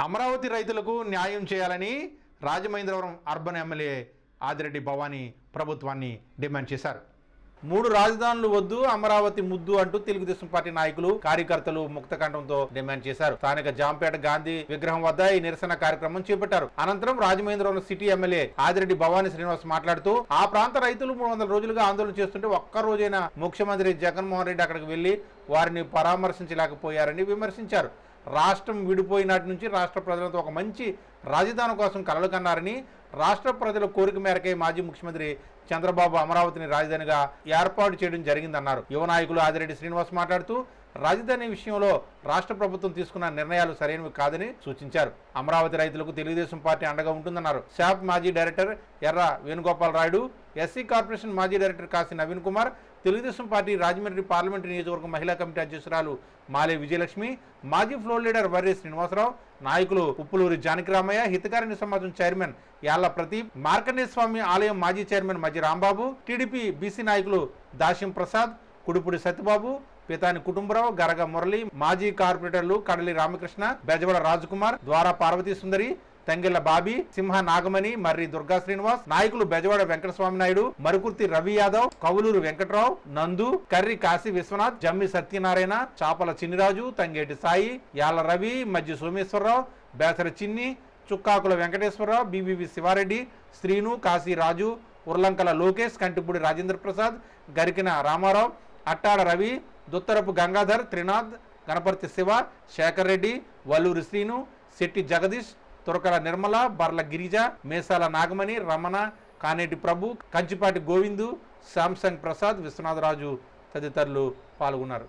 అమరావతి రైతులకు న్యాయం చేయాలని రాజమహేంద్రవరం అర్బన్ ఎమ్మెల్యే ఆదిరెడ్డి భవానీ ప్రభుత్వాన్ని డిమాండ్ చేశారు మూడు రాజధానులు వద్దు అమరావతి ముద్దు అంటూ తెలుగుదేశం పార్టీ నాయకులు కార్యకర్తలు ముక్తకంఠంతో డిమాండ్ చేశారు స్థానిక జాంపేట గాంధీ విగ్రహం వద్ద ఈ నిరసన కార్యక్రమం చేపట్టారు అనంతరం రాజమహేంద్రవరం సిటీ ఎమ్మెల్యే ఆదిరెడ్డి భవానీ శ్రీనివాస్ మాట్లాడుతూ ఆ ప్రాంత రైతులు మూడు వందల రోజులుగా ఆందోళన చేస్తుంటే ఒక్క రోజైనా ముఖ్యమంత్రి జగన్మోహన్ రెడ్డి అక్కడికి వెళ్లి వారిని పరామర్శించలేకపోయారని విమర్శించారు రాష్ట్రం విడిపోయినటి నుంచి రాష్ట్ర ప్రజలతో ఒక మంచి రాజధాని కోసం కలలు కన్నారని రాష్ట్ర ప్రజల కోరిక మేరకే మాజీ ముఖ్యమంత్రి చంద్రబాబు అమరావతిని రాజధానిగా ఏర్పాటు చేయడం జరిగిందన్నారు యువ నాయకులు ఆదిరెడ్డి శ్రీనివాస్ మాట్లాడుతూ రాజధాని విషయంలో రాష్ట్ర ప్రభుత్వం తీసుకున్న నిర్ణయాలు సరైనవి కాదని సూచించారు అమరావతి రైతులకు తెలుగుదేశం పార్టీ అండగా ఉంటుందన్నారు శాప్ మాజీ director Erra Venugopal Rayudu SC corporation మాజీ director Kashi Naveen Kumar Telugu Desam party Rajahmundry parliament నియోజకవర్గం మహిళా కమిటీ అధ్యక్షురాలు మాలే విజయలక్ష్మి మాజీ ఫ్లోర్ లీడర్ వర్రే శ్రీనివాసరావు నాయకులు ఉప్పులూరి జానకిరామయ్య హితకారిణి సమాజం చైర్మన్ యాళ్ల ప్రదీప్ మార్కండే స్వామి ఆలయం మాజీ చైర్మన్ మధ్య రాంబాబు టీడీపీ బీసీ నాయకులు దాశిం ప్రసాద్ కుడుపుడి సత్యబాబు పితాని కుటుంబరావు గరగ మురళి మాజీ కార్పొరేటర్లు కడలి రామకృష్ణ బెజవడ రాజకుమార్ ద్వారా పార్వతీ సుందరి తంగెళ్ల బాబీ సింహ నాగమణి మర్రి దుర్గా శ్రీనివాస్ నాయకులు బెజవాడ వెంకటస్వామి నాయుడు మరుకుర్తి రవి యాదవ్ కవులూరు వెంకట్రావు నందు కర్రి కాశీ విశ్వనాథ్ జమ్మి సత్యనారాయణ చాపల చిన్నిరాజు తంగేటి సాయి యాల రవి మధ్య సోమేశ్వరరావు బేసర చిన్ని చుక్కాకుల వెంకటేశ్వరరావు బివివి శివారెడ్డి శ్రీను కాశీ రాజు ఉర్లంకల లోకేష్ కంటిపూడి రాజేంద్ర ప్రసాద్ గరికిన రామారావు అట్టాడ రవి దుత్తరపు గంగాధర్ త్రినాథ్ గణపతి శివ శేఖర్ రెడ్డి వల్లూరి శ్రీను శెట్టి జగదీష్ తురకల నిర్మల బర్ల గిరిజ మేసాల నాగమణి రమణ కానేటి ప్రభు కంచిపాటి గోవిందు శాంసంగ్ ప్రసాద్ విశ్వనాథరాజు తదితరులు పాల్గొన్నారు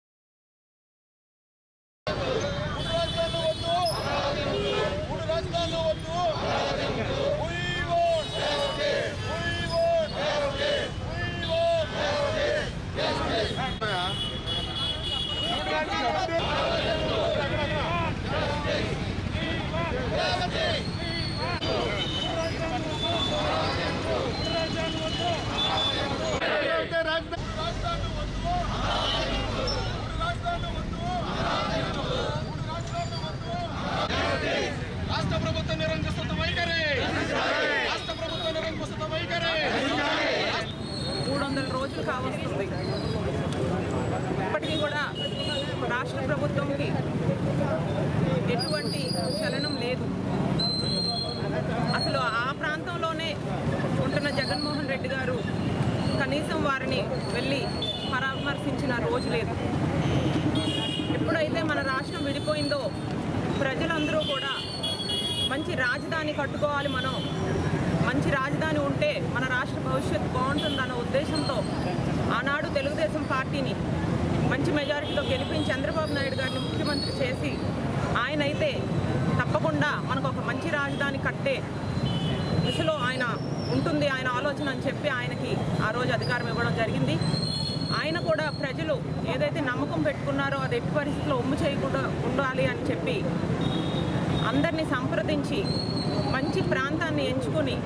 మూడు రాజధానులు వద్దు We want justice. We want justice. We want మూడు రాజధానులు వద్దు. ఏదైతే రాజధాని- మూడు రాజధానులు వద్దు. మూడు రాజధానులు వద్దు. మూడు రాజధానులు వద్దు. రాష్ట్ర ప్రభుత్వ నిరంకుశత వైఖరి రాష్ట్ర ప్రభుత్వ నిరంకుశత వైఖరి మూడు వందల రోజులు కావస్తుంది ఇప్పటికీ కూడా రాష్ట్ర ప్రభుత్వంకి ఎటువంటి చలనం లేదు అసలు ఆ ప్రాంతంలోనే ఉంటున్న జగన్మోహన్ రెడ్డి గారు కనీసం వారిని వెళ్ళి పరామర్శించిన రోజు లేదు ఎప్పుడైతే మన రాష్ట్రం విడిపోయిందో ప్రజలందరూ కూడా మంచి రాజధాని కట్టుకోవాలి మనం మంచి రాజధాని ఉంటే మన రాష్ట్ర భవిష్యత్తు బాగుంటుందన్న ఉద్దేశంతో ఆనాడు తెలుగుదేశం పార్టీని మంచి మెజారిటీతో గెలిపించి చంద్రబాబు నాయుడు గారిని ముఖ్యమంత్రి చేసి ఆయన అయితే తప్పకుండా మనకు ఒక మంచి రాజధాని కట్టే దిశలో ఆయన ఉంటుంది ఆయన ఆలోచన అని చెప్పి ఆయనకి ఆ రోజు అధికారం ఇవ్వడం జరిగింది ఆయన కూడా ప్రజలు ఏదైతే నమ్మకం పెట్టుకున్నారో అది ఎట్టి పరిస్థితుల్లో ఒమ్ము చేయకుండా ఉండాలి అని చెప్పి అందరినీ సంప్రదించి మంచి ప్రాంతాన్ని ఎంచుకొని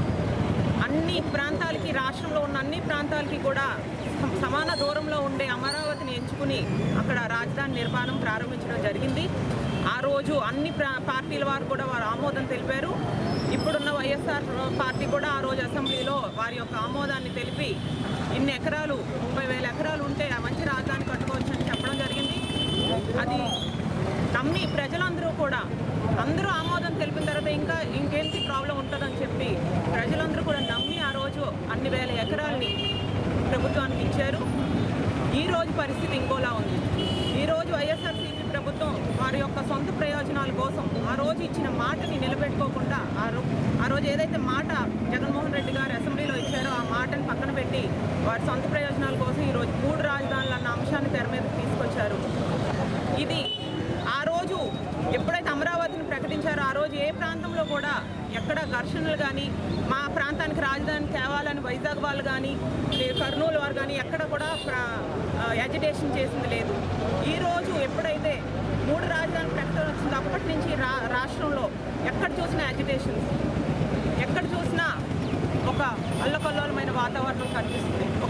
అన్ని ప్రాంతాలకి రాష్ట్రంలో ఉన్న అన్ని ప్రాంతాలకి కూడా సమ- సమాన దూరంలో ఉండే అమరావతిని ఎంచుకుని అక్కడ రాజధాని నిర్మాణం ప్రారంభించడం జరిగింది ఆ రోజు అన్ని ప్రా- పార్టీల వారు కూడా వారు ఆమోదం తెలిపారు ఇప్పుడున్న వైఎస్ఆర్ పార్టీ కూడా ఆ రోజు అసెంబ్లీలో వారి యొక్క ఆమోదాన్ని తెలిపి ఇన్ని ఎకరాలు ముప్పై వేల ఎకరాలు ఉంటే ఆ మంచి రాజధాని కట్టుకోవచ్చు అని చెప్పడం జరిగింది అది నమ్మి ప్రజలందరూ కూడా అందరూ ఆమోదం తెలిపిన తర్వాత ఇంకా ఇంకేంటి ప్రాబ్లం ఉంటుందని చెప్పి ప్రజలందరూ కూడా నమ్మి ఆ రోజు అన్ని వేల ఎకరాల్ని ప్రభుత్వానికి ఇచ్చారు ఈ రోజు పరిస్థితి ఇంకోలా ఉంది ఈ రోజు వైఎస్ఆర్సీపీ ప్రభుత్వం వారి యొక్క సొంత ప్రయోజనాల కోసం ఆ రోజు ఇచ్చిన మాటని నిలబెట్టుకోకుండా ఆ రో ఆ రోజు ఏదైతే మాట జగన్మోహన్ రెడ్డి గారు అసెంబ్లీలో ఇచ్చారో ఆ మాటని పక్కన పెట్టి వారి సొంత ప్రయోజనాల కోసం ఈరోజు మూడు రాజధానులు అన్న అంశాన్ని తెర మీదకి తీసుకొచ్చారు ఇది ఆ రోజు ఎప్పుడైతే అమరావతిని ప్రకటించారో ఆ రోజు ఏ ప్రాంతంలో కూడా ఎక్కడ ఘర్షణలు కానీ మా ప్రాంతానికి రాజధాని తేవాలని వైజాగ్ వాళ్ళు కానీ లేదు కర్నూలు వారు కానీ ఎక్కడ కూడా ఎజిటేషన్ చేసింది లేదు ఈ రోజు ఎప్పుడైతే మూడు రాజధాని ప్రకటన వచ్చిందో అప్పటి నుంచి రా రాష్ట్రంలో ఎక్కడ చూసినా ఎజిటేషన్స్ ఎక్కడ చూసినా ఒక అల్లకల్లోలమైన వాతావరణం కనిపిస్తుంది ఒక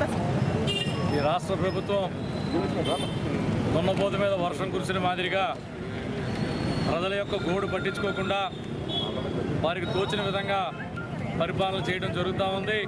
ఈ రాష్ట్ర ప్రభుత్వం దున్నపోతు మీద వర్షం కురిసిన మాదిరిగా ప్రజల యొక్క గోడు పట్టించుకోకుండా వారికి తోచిన విధంగా పరిపాలన చేయడం జరుగుతూ ఉంది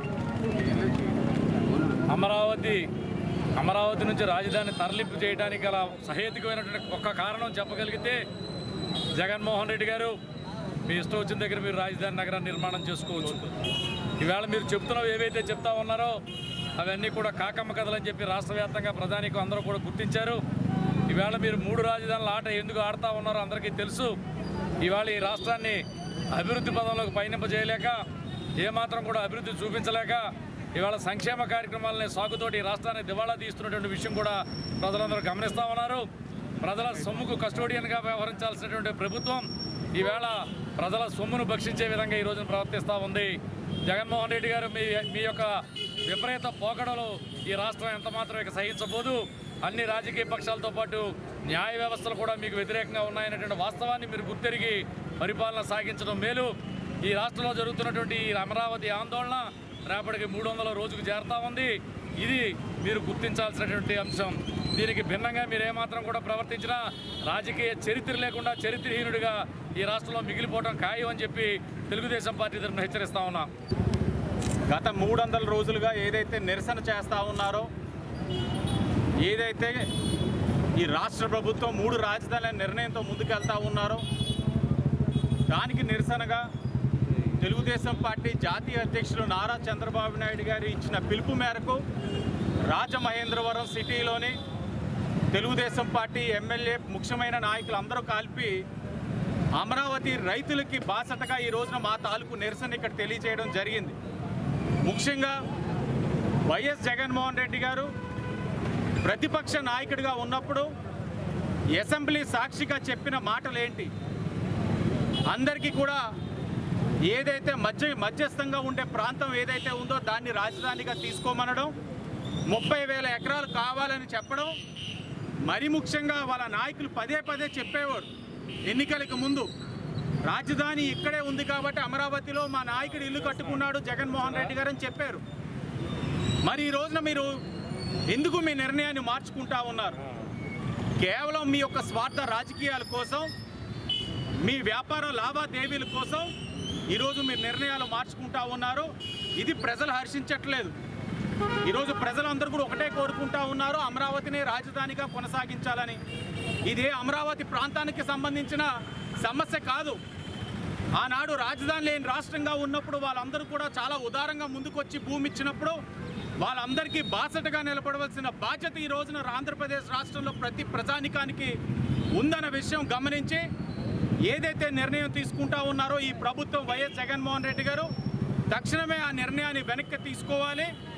అమరావతి అమరావతి నుంచి రాజధాని తరలింపు చేయడానికి గల సహేతుకమైనటువంటి ఒక్క కారణం చెప్పగలిగితే జగన్మోహన్ రెడ్డి గారు మీ ఇష్టం వచ్చిన దగ్గర మీరు రాజధాని నగరాన్ని నిర్మాణం చేసుకోవచ్చు ఈవేళ మీరు చెప్తున్నవి ఏవైతే చెప్తా ఉన్నారో అవన్నీ కూడా కాకమ్మ కథలని చెప్పి రాష్ట్ర వ్యాప్తంగా ప్రధానికి అందరూ కూడా గుర్తించారు ఈవేళ మీరు మూడు రాజధానుల ఆట ఎందుకు ఆడుతూ ఉన్నారో అందరికీ తెలుసు ఇవాళ ఈ రాష్ట్రాన్ని అభివృద్ధి పదంలోకి పయనింపజేయలేక ఏమాత్రం కూడా అభివృద్ధి చూపించలేక ఇవాళ సంక్షేమ కార్యక్రమాలని సాగుతోటి ఈ రాష్ట్రాన్ని దివాళా తీస్తున్నటువంటి విషయం కూడా ప్రజలందరూ గమనిస్తూ ఉన్నారు ప్రజల సొమ్ముకు కస్టోడియన్గా వ్యవహరించాల్సినటువంటి ప్రభుత్వం ఈవేళ ప్రజల సొమ్మును భక్షించే విధంగా ఈ రోజున ప్రవర్తిస్తూ ఉంది జగన్మోహన్ రెడ్డి గారు మీ మీ యొక్క విపరీత పోకడలు ఈ రాష్ట్రం ఎంత మాత్రం ఇక సహించబోదు అన్ని రాజకీయ పక్షాలతో పాటు న్యాయ వ్యవస్థలు కూడా మీకు వ్యతిరేకంగా ఉన్నాయనేటువంటి వాస్తవాన్ని మీరు గుర్తెరిగి పరిపాలన సాగించడం మేలు ఈ రాష్ట్రంలో జరుగుతున్నటువంటి ఈ అమరావతి ఆందోళన రేపటికి మూడు వందల రోజుకు చేరుతా ఉంది ఇది మీరు గుర్తించాల్సినటువంటి అంశం దీనికి భిన్నంగా మీరు ఏమాత్రం కూడా ప్రవర్తించినా రాజకీయ చరిత్ర లేకుండా చరిత్రహీనుడిగా ఈ రాష్ట్రంలో మిగిలిపోవడం ఖాయం అని చెప్పి తెలుగుదేశం పార్టీ తరఫున హెచ్చరిస్తా ఉన్నాం గత మూడు వందల రోజులుగా ఏదైతే నిరసన చేస్తూ ఉన్నారో ఏదైతే ఈ రాష్ట్ర ప్రభుత్వం మూడు రాజధానుల నిర్ణయంతో ముందుకెళ్తా ఉన్నారో దానికి నిరసనగా తెలుగుదేశం పార్టీ జాతీయ అధ్యక్షులు నారా చంద్రబాబు నాయుడు గారు ఇచ్చిన పిలుపు మేరకు రాజమహేంద్రవరం సిటీలోని తెలుగుదేశం పార్టీ ఎమ్మెల్యే ముఖ్యమైన నాయకులు అందరూ కలిపి అమరావతి రైతులకి బాసటగా ఈ రోజున మా తాలూకు నిరసన ఇక్కడ తెలియజేయడం జరిగింది ముఖ్యంగా వైఎస్ జగన్మోహన్ రెడ్డి గారు ప్రతిపక్ష నాయకుడిగా ఉన్నప్పుడు అసెంబ్లీ సాక్షిగా చెప్పిన మాటలు ఏంటి అందరికీ కూడా ఏదైతే మధ్య మధ్యస్థంగా ఉండే ప్రాంతం ఏదైతే ఉందో దాన్ని రాజధానిగా తీసుకోమనడం ముప్పై వేల ఎకరాలు కావాలని చెప్పడం మరి ముఖ్యంగా వాళ్ళ నాయకులు పదే పదే చెప్పేవారు ఎన్నికలకు ముందు రాజధాని ఇక్కడే ఉంది కాబట్టి అమరావతిలో మా నాయకుడు ఇల్లు కట్టుకున్నాడు జగన్మోహన్ రెడ్డి గారు అని చెప్పారు మరి ఈ రోజున మీరు ఎందుకు మీ నిర్ణయాన్ని మార్చుకుంటా ఉన్నారు కేవలం మీ యొక్క స్వార్థ రాజకీయాల కోసం మీ వ్యాపార లావాదేవీల కోసం ఈరోజు మీరు నిర్ణయాలు మార్చుకుంటా ఉన్నారు ఇది ప్రజలు హర్షించట్లేదు ఈరోజు ప్రజలందరూ కూడా ఒకటే కోరుకుంటా ఉన్నారు అమరావతిని రాజధానిగా కొనసాగించాలని ఇదే అమరావతి ప్రాంతానికి సంబంధించిన సమస్య కాదు ఆనాడు రాజధాని లేని రాష్ట్రంగా ఉన్నప్పుడు వాళ్ళందరూ కూడా చాలా ఉదారంగా ముందుకొచ్చి భూమి ఇచ్చినప్పుడు వాళ్ళందరికీ బాసటగా నిలబడవలసిన బాధ్యత ఈ రోజున ఆంధ్రప్రదేశ్ రాష్ట్రంలో ప్రతి ప్రజానికానికి ఉందన్న విషయం గమనించి ఏదైతే నిర్ణయం తీసుకుంటా ఉన్నారో ఈ ప్రభుత్వం వైఎస్ జగన్మోహన్ రెడ్డి గారు తక్షణమే ఆ నిర్ణయాన్ని వెనక్కి తీసుకోవాలి